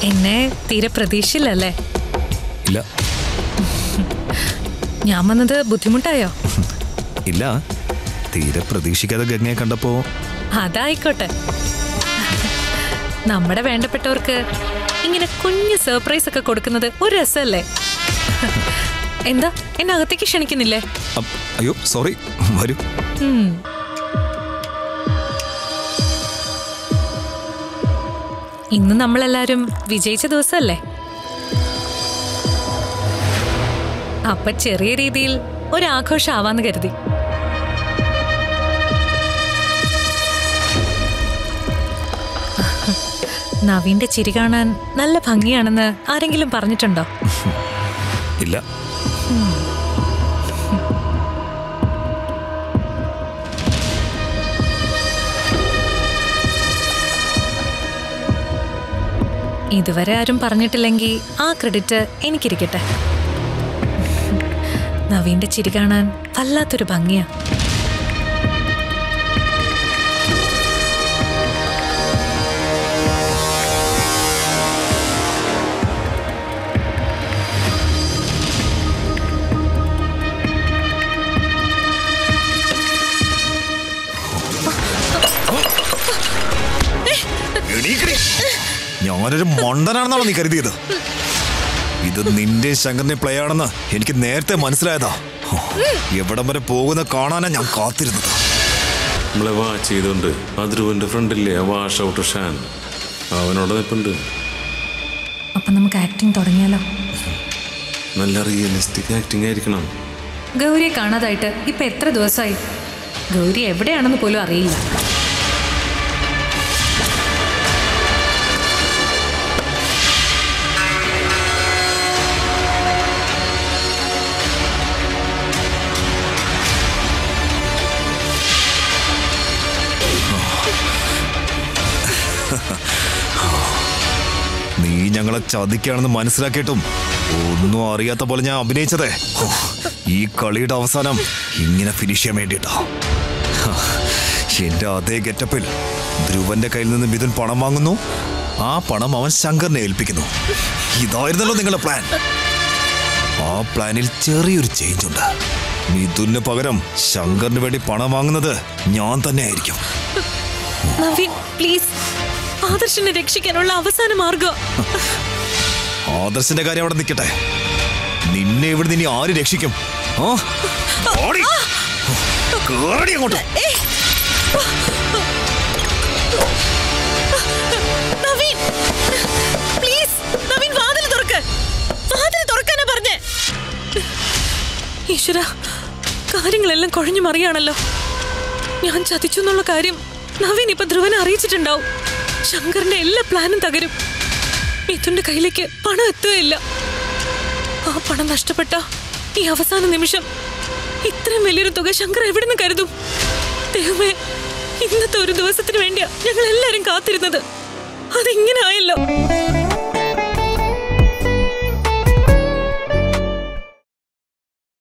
എന്നെ തീരെ പ്രതീക്ഷയില്ലല്ലേ ഇല്ല ഞാൻ വന്നത് ബുദ്ധിമുട്ടായോ ഇല്ല തീരെ പ്രതീക്ഷിക്കാതെ ഗംഗയെ കണ്ടപ്പോ അതായിക്കോട്ടെ നമ്മുടെ വേണ്ടപ്പെട്ടവർക്ക് ഇങ്ങനെ കുഞ്ഞു സർപ്രൈസ് ഒക്കെ കൊടുക്കുന്നത് ഒരു രസമല്ലേ എന്താ എന്നെ അകത്തേക്ക് ക്ഷണിക്കുന്നില്ലേ അപ്പ് അയ്യോ സോറി വരൂ ഉം. ഇന്ന് നമ്മളെല്ലാരും വിജയിച്ച ദിവസമല്ലേ അപ്പൊ ചെറിയ രീതിയിൽ ഒരു ആഘോഷം ആവാന്ന് കരുതി നവീന്റെ ചിരി കാണാൻ നല്ല ഭംഗിയാണെന്ന് ആരെങ്കിലും പറഞ്ഞിട്ടുണ്ടോ ഇല്ല ഇതുവരെ ആരും പറഞ്ഞിട്ടില്ലെങ്കിൽ ആ ക്രെഡിറ്റ് എനിക്കിരിക്കട്ടെ നവീന്റെ ചിരി കാണാൻ വല്ലാത്തൊരു ഭംഗിയാ എണീക്കടി. ഞാനൊരു മണ്ടനാണെന്നാണോ നീ കരുതിയത് ഇത് നിന്റെ ശങ്കറിന്റെ പ്ലേ ആണെന്ന് എനിക്ക് നേരത്തെ മനസ്സിലായതാ ഹോ, എവിടം വരെ പോകുന്ന കാണാനാ ഞാൻ കാത്തിരുന്നത് നമ്മളെ വാച്ച് ചെയ്തുകൊണ്ട് ആ ധ്രുവന്റെ ഫ്രണ്ടില്ലേ ആ വാഷ് ഔട്ട് ഷാൻ അവനോട് നിൽപ്പുണ്ട് അപ്പൊ നമുക്ക് ആക്ടിങ് തുടങ്ങിയാലോ നല്ല റിയലിസ്റ്റിക് ആക്ടിങ് ആയിരിക്കണം ഗൗരിയെ കാണാതായിട്ട് ഇപ്പൊ എത്ര ദിവസമായി ഗൗരി എവിടെയാണെന്ന് പോലും അറിയില്ല നീ ഞങ്ങളെ ചതിക്കാണെന്ന് മനസ്സിലാക്കിയിട്ടും ഒന്നും അറിയാത്ത പോലെ ഞാൻ അഭിനയിച്ചതേ ഹോ, ഈ കളിയുടെ അവസാനം ഇങ്ങനെ ഫിനിഷ് ചെയ്യാൻ വേണ്ടിയിട്ടാ ഹ, എന്റെ അതേ ഗെറ്റപ്പിൽ ധ്രുവന്റെ കയ്യിൽ നിന്ന് മിഥുൻ പണം വാങ്ങുന്നു ആ പണം അവൻ ശങ്കറിനെ ഏൽപ്പിക്കുന്നു ഇതായിരുന്നല്ലോ നിങ്ങളുടെ പ്ലാൻ ആ പ്ലാനിൽ ചെറിയൊരു ചേഞ്ച് ഉണ്ട് മിഥുന് പകരം ശങ്കറിന് വേണ്ടി പണം വാങ്ങുന്നത് ഞാൻ തന്നെ ആയിരിക്കും നവീൻ പ്ലീസ് ആദർശനെ രക്ഷിക്കാനുള്ള അവസാന മാർഗം ആദർശന്റെ കാര്യം അവിടെ നിൽക്കട്ടെ നിന്നെ ഇവിടെ ഇനി ആര് രക്ഷിക്കും ആ? ഓടി. കേറി അങ്ങോട്ട് നവീൻ പ്ലീസ് നവീൻ വാതിൽ തുറക്ക് വാതിൽ തുറക്കാനാ പറഞ്ഞേ ഈശ്വര കാര്യങ്ങളെല്ലാം കുഴഞ്ഞു മറിയാണല്ലോ ഞാൻ ചതിച്ചു എന്നുള്ള കാര്യം നവീൻ ഇപ്പൊ ധ്രുവനെ അറിയിച്ചിട്ടുണ്ടാവും ശങ്കറിന്റെ എല്ലാ പ്ലാനും തകരും മിഥുന്റെ കയ്യിലേക്ക് പണം എത്തുകയില്ല ആ പണം നഷ്ടപ്പെട്ട ഈ അവസാന നിമിഷം ഇത്രയും വലിയൊരു തുക ശങ്കർ എവിടെ നിന്ന് കരുതും ദൈവമേ ഇന്നത്തെ ഒരു ദിവസത്തിന് വേണ്ടിയാ ഞങ്ങൾ എല്ലാരും കാത്തിരുന്നത് അതിങ്ങനെ ആയല്ലോ